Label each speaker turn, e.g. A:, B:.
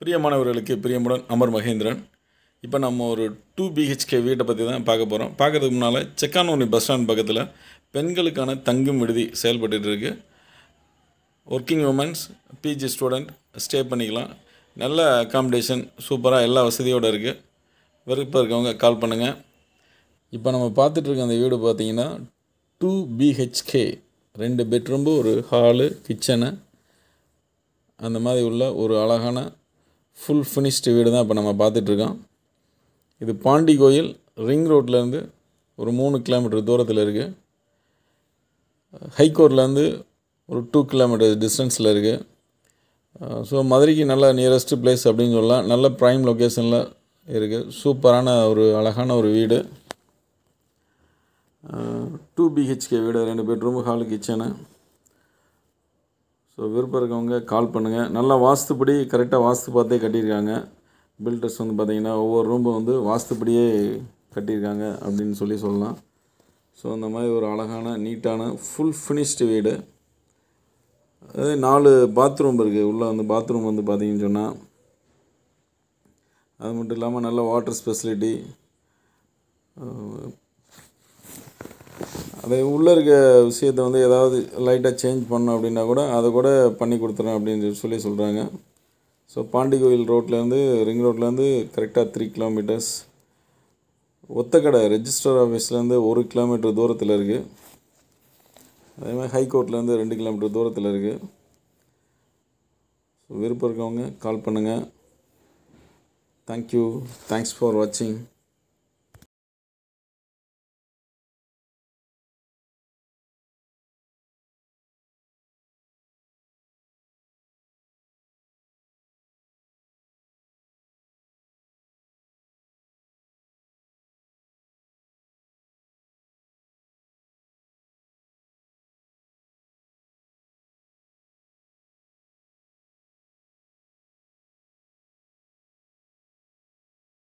A: பிரியமானவர்களுக்கு பிரியமுடன் அமர் மகேந்திரன் இப்போ நம்ம ஒரு டூ பிஹெச்கே வீட்டை பற்றி தான் பார்க்க போகிறோம் பார்க்கறதுக்கு முன்னால் செக்கானோனி பஸ் ஸ்டாண்ட் பக்கத்தில் பெண்களுக்கான தங்கும் விடுதி செயல்பட்டுட்டு இருக்கு working women's PG student stay பண்ணிக்கலாம் நல்ல அக்காமடேஷன் சூப்பராக எல்லா வசதியோடு இருக்குது விருப்பம் இருக்கவங்க கால் பண்ணுங்கள் இப்போ நம்ம பார்த்துட்டு இருக்க அந்த வீடு பார்த்தீங்கன்னா டூ பிஹெச்கே ரெண்டு பெட்ரூம்பு ஒரு ஹாலு கிச்சனு அந்த மாதிரி உள்ள ஒரு அழகான ஃபுல் ஃபினிஷ்டு வீடு தான் இப்போ நம்ம பார்த்துட்ருக்கோம் இது பாண்டி கோயில் ரிங் ரோட்லேருந்து ஒரு மூணு கிலோமீட்டர் தூரத்தில் இருக்குது ஹைகோர்ட்லேருந்து ஒரு டூ கிலோமீட்டர் டிஸ்டன்ஸில் இருக்குது ஸோ மதுரைக்கு நல்ல நியரஸ்ட் பிளேஸ் அப்படின்னு சொல்லலாம் நல்ல ப்ரைம் லொக்கேஷனில் இருக்குது சூப்பரான ஒரு அழகான ஒரு வீடு டூ பிஹெச்கே வீடு ரெண்டு பெட்ரூம் ஹால் கிச்சனு ஸோ விருப்பம் இருக்கவங்க கால் பண்ணுங்கள் நல்லா வாஸ்துப்படி கரெக்டாக வாஸ்து பார்த்தே கட்டியிருக்காங்க பில்டர்ஸ் வந்து பார்த்திங்கன்னா ஒவ்வொரு ரூமும் வந்து வாஸ்துப்படியே கட்டியிருக்காங்க அப்படின்னு சொல்லி சொல்லலாம் ஸோ அந்த மாதிரி ஒரு அழகான நீட்டான ஃபுல் ஃபினிஷ்டு வீடு அதே நாலு பாத்ரூம் இருக்குது உள்ளே வந்து பாத்ரூம் வந்து பார்த்தீங்கன்னு சொன்னால் அது மட்டும் இல்லாமல் நல்ல வாட்டர் ஸ்பெசிலிட்டி அது உள்ளே இருக்க விஷயத்தை வந்து ஏதாவது லைட்டாக சேஞ்ச் பண்ணோம் அப்படின்னா கூட அதை கூட பண்ணி கொடுத்துறேன் அப்படின்னு சொல்லி சொல்கிறாங்க ஸோ பாண்டி கோயில் ரோட்லேருந்து ரிங் ரோட்லேருந்து கரெக்டாக த்ரீ கிலோமீட்டர்ஸ் ஒத்தக்கடை ரெஜிஸ்டர் ஆஃபீஸ்லேருந்து ஒரு கிலோமீட்டர் தூரத்தில் இருக்குது அதே மாதிரி ஹைகோர்ட்லேருந்து ரெண்டு கிலோமீட்டர் தூரத்தில் இருக்குது ஸோ விருப்பம் இருக்கவங்க கால் பண்ணுங்கள் தேங்க்யூ தேங்க்ஸ் ஃபார் வாட்சிங்